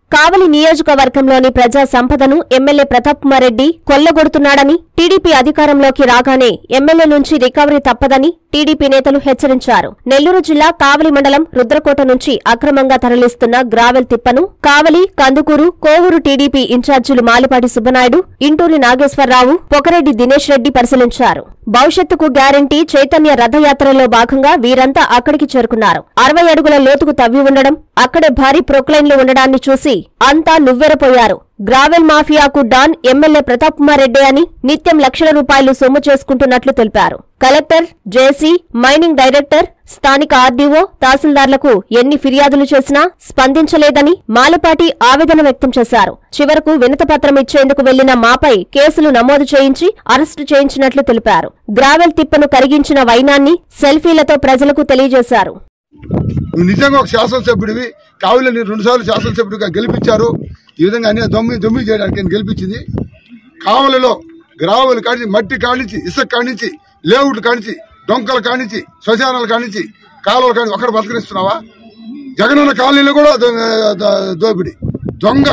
కావలి నియోజకవర్గంలోని ప్రజా సంపదను ఎమ్మెల్యే ప్రతాప్ కుమార్ రెడ్డి కొల్లగొడుతున్నాడని టీడీపీ అధికారంలోకి రాగానే ఎమ్మెల్యే నుంచి రికవరీ తప్పదని టీడీపీ నేతలు హెచ్చరించారు నెల్లూరు జిల్లా కావలి మండలం రుద్రకోట నుంచి అక్రమంగా తరలిస్తున్న గ్రావెల్ తిప్పను కావలి కందుకూరు కోవూరు టీడీపీ ఇన్ఛార్జీలు మాలిపాటి సుబ్బనాయుడు ఇంటూరి నాగేశ్వరరావు పొకరెడ్డి దినేష్ రెడ్డి పరిశీలించారు భవిష్యత్తుకు గ్యారంటీ చైతన్య రథయాత్రలో భాగంగా వీరంతా అక్కడికి చేరుకున్నారు అరవై అడుగుల లోతుకు తవ్వి ఉండడం అక్కడే భారీ ప్రొక్లైన్లు ఉండడాన్ని చూసి అంతా నువ్వెరపోయారు గ్రావెల్ మాఫియాకు డాన్ ఎమ్మెల్యే ప్రతాప్ కుమార్ రెడ్డి అని నిత్యం లక్షల రూపాయలు సొమ్ము చేసుకుంటున్నట్లు తెలిపారు కలెక్టర్ జేసీ మైనింగ్ డైరెక్టర్ స్థానిక ఆర్డీఓ తహసీల్దార్లకు ఎన్ని ఫిర్యాదులు చేసినా స్పందించలేదని మాలపాటి ఆవేదన వ్యక్తం చేశారు చివరకు వినతపత్రం ఇచ్చేందుకు వెళ్లిన మాపై కేసులు నమోదు చేయించి అరెస్టు చేయించినట్లు తెలిపారు గ్రావెల్ తిప్పను కరిగించిన వైనాన్ని సెల్ఫీలతో ప్రజలకు తెలియజేశారు నువ్వు నిజంగా ఒక శాసనసభ్యుడివి కావులని రెండు సార్లు శాసనసభ్యుడిగా గెలిపించారు ఈ విధంగా అన్ని దొమ్మి దొమ్మి చేయడానికి నేను గెలిపించింది కావలిలో గ్రావులు కానించి మట్టి కానించి ఇసుక కానించి లేవుట్లు కానించి డొంకలు కానించి శ్మశానాలు కానించి కాలువలు కాని ఒక్కడ బతకనిస్తున్నావా జగనన్న కాలనీలో కూడా దో- దో- దోపిడి దొంగ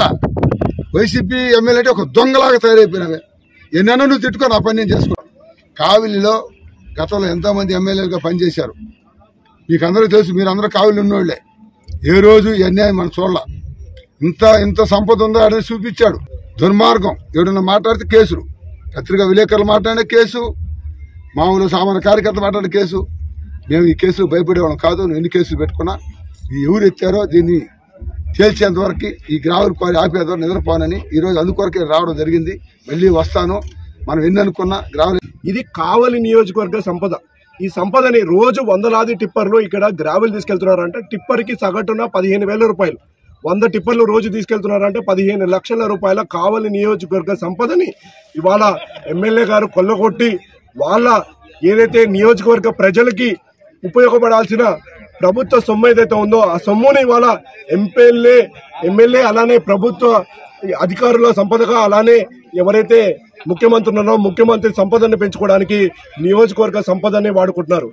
వైసీపీ ఎమ్మెల్యే అంటే ఒక దొంగలాగా తయారైపోయినవే ఎన్నెన్నో నువ్వు తిట్టుకో నా పని నేను చేసుకో కావిలిలో గతంలో ఎంతో మంది ఎమ్మెల్యేలుగా పనిచేశారు మీకు అందరూ తెలుసు మీరు అందరూ కావిలి ఉన్నోళ్లే ఏ రోజు ఈ అన్యాయం మనం చూడాల ఇంత ఇంత సంపద ఉందో అనేది చూపించాడు దుర్మార్గం ఎవడన్నా మాట్లాడితే కేసులు పత్రికా విలేకరులు మాట్లాడిన కేసు మామూలు సామాన్య కార్యకర్త మాట్లాడిన కేసు మేము ఈ కేసులు భయపడేవాళ్ళం కాదు నేను ఎన్ని కేసులు పెట్టుకున్నా ఈ ఎవరు ఎత్తారో దీన్ని తేల్చేంత వరకు ఈ గ్రావులు కోరి ఆపేంత వరకు నిద్రపోనని ఈ రోజు అందుకొరకే రావడం జరిగింది మళ్ళీ వస్తాను మనం ఎన్ని అనుకున్నా గ్రావులు ఇది కావలి నియోజకవర్గ సంపద ఈ సంపదని రోజు వందలాది టిప్పర్లు ఇక్కడ గ్రావెల్ తీసుకెళ్తున్నారంటే టిప్పర్కి సగటున పదిహేను వేల రూపాయలు వంద టిప్పర్లు రోజు తీసుకెళ్తున్నారంటే పదిహేను లక్షల రూపాయల కావలి నియోజకవర్గ సంపదని ఇవాళ ఎమ్మెల్యే గారు కొల్లగొట్టి వాళ్ళ ఏదైతే నియోజకవర్గ ప్రజలకి ఉపయోగపడాల్సిన ప్రభుత్వ సొమ్ము ఏదైతే ఉందో ఆ సొమ్ముని ఇవాళ ఎంపీఎల్ఏ ఎమ్మెల్యే అలానే ప్రభుత్వ అధికారుల సంపదగా అలానే ఎవరైతే ముఖ్యమంత్రి ఉన్నారో ముఖ్యమంత్రి సంపదను పెంచుకోవడానికి నియోజకవర్గ సంపదని వాడుకుంటున్నారు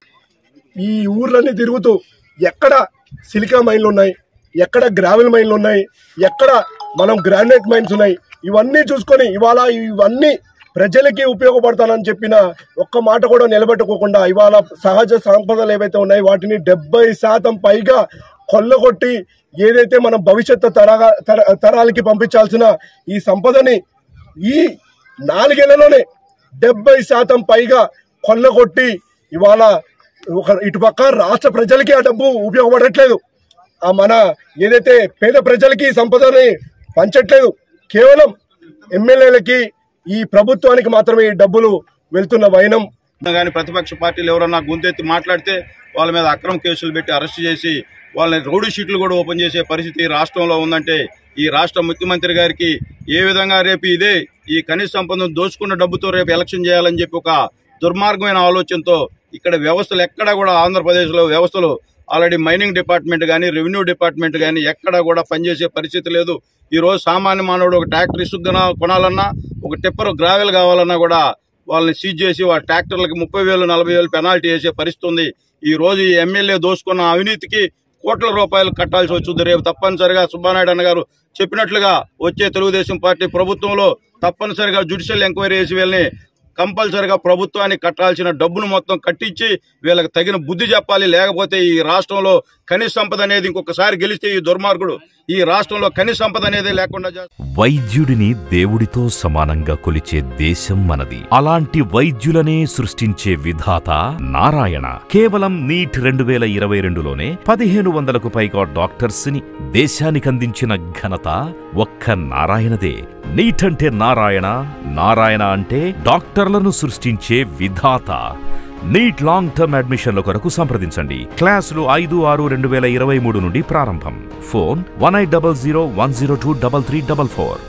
ఈ ఊర్లన్నీ తిరుగుతూ ఎక్కడ సిలికా మైన్లు ఉన్నాయి ఎక్కడ గ్రావెల్ మైన్లు ఉన్నాయి ఎక్కడ మనం గ్రానైట్ మైన్స్ ఉన్నాయి ఇవన్నీ చూసుకొని ఇవాళ ఇవన్నీ ప్రజలకి ఉపయోగపడతానని చెప్పిన ఒక్క మాట కూడా నిలబెట్టుకోకుండా ఇవాళ సహజ సంపదలు ఏవైతే ఉన్నాయో వాటిని డెబ్బై శాతం పైగా కొల్లగొట్టి ఏదైతే మనం భవిష్యత్తు తరగా తర- తరాలకి పంపించాల్సిన ఈ సంపదని ఈ నాలుగేళ్లలోనే డెబ్బై శాతం పైగా కొల్లగొట్టి ఇవాళ ఒక ఇటుపక్క రాష్ట్ర ప్రజలకి ఆ డబ్బు ఉపయోగపడట్లేదు ఆ మన ఏదైతే పేద ప్రజలకి ఈ సంపదని పంచట్లేదు కేవలం ఎమ్మెల్యేలకి ఈ ప్రభుత్వానికి మాత్రమే ఈ డబ్బులు వెళ్తున్న వైనం కానీ ప్రతిపక్ష పార్టీలు ఎవరన్నా గొంతెత్తి మాట్లాడితే వాళ్ళ మీద అక్రమ కేసులు పెట్టి అరెస్ట్ చేసి వాళ్ళని రౌడీ షీట్లు కూడా ఓపెన్ చేసే పరిస్థితి ఈ రాష్ట్రంలో ఉందంటే ఈ రాష్ట్ర ముఖ్యమంత్రి గారికి ఏ విధంగా రేపు ఇదే ఈ కనీస సంపదను దోచుకున్న డబ్బుతో రేపు ఎలక్షన్ చేయాలని చెప్పి ఒక దుర్మార్గమైన ఆలోచనతో ఇక్కడ వ్యవస్థలు ఎక్కడ కూడా ఆంధ్రప్రదేశ్లో వ్యవస్థలు ఆల్రెడీ మైనింగ్ డిపార్ట్మెంట్ కానీ రెవెన్యూ డిపార్ట్మెంట్ కానీ ఎక్కడ కూడా పనిచేసే పరిస్థితి లేదు ఈ రోజు సామాన్య మానవుడు ఒక ట్రాక్టర్ ఇసుక కొనాలన్నా ఒక టిప్పర్ గ్రావెల్ కావాలన్నా కూడా వాళ్ళని సీజ్ చేసి వాళ్ళ ట్రాక్టర్లకి ముప్పై వేలు నలభై వేలు పెనాల్టీ వేసే పరిస్థితి ఉంది ఈ రోజు ఈ ఎమ్మెల్యే దోసుకున్న అవినీతికి కోట్ల రూపాయలు కట్టాల్సి వచ్చింది రేపు తప్పనిసరిగా సుబ్బానాయుడు అన్న గారు చెప్పినట్లుగా వచ్చే తెలుగుదేశం పార్టీ ప్రభుత్వంలో తప్పనిసరిగా జ్యుడిషియల్ ఎంక్వైరీ చేసి వీళ్ళని కంపల్సరిగా ప్రభుత్వానికి కట్టాల్సిన డబ్బును మొత్తం కట్టించి వీళ్ళకి తగిన బుద్ధి చెప్పాలి లేకపోతే ఈ రాష్ట్రంలో ఖనిజ సంపద అనేది ఇంకొకసారి గెలిస్తే ఈ దుర్మార్గుడు ఈ రాష్ట్రంలో ఖనిజ సంపద అనేది లేకుండా చేస్తాడు. వైద్యుడిని దేవుడితో సమానంగా కొలిచే దేశం మనది అలాంటి వైద్యులనే సృష్టించే విధాత నారాయణ కేవలం నీట్ రెండు వేల ఇరవై రెండులోనే పదిహేను వందలకు పైగా డాక్టర్స్ ని దేశానికందించిన ఘనత ఒక్క నారాయణదే నీట్ అంటే నారాయణ నారాయణ అంటే డాక్టర్లను సృష్టించే విధాత నీట్ లాంగ్ టర్మ్ అడ్మిషన్ల కొరకు సంప్రదించండి క్లాసులు ఐదు ఆరు రెండు వేల ఇరవై మూడు నుండి ప్రారంభం phone one eight double zero one zero two double three double four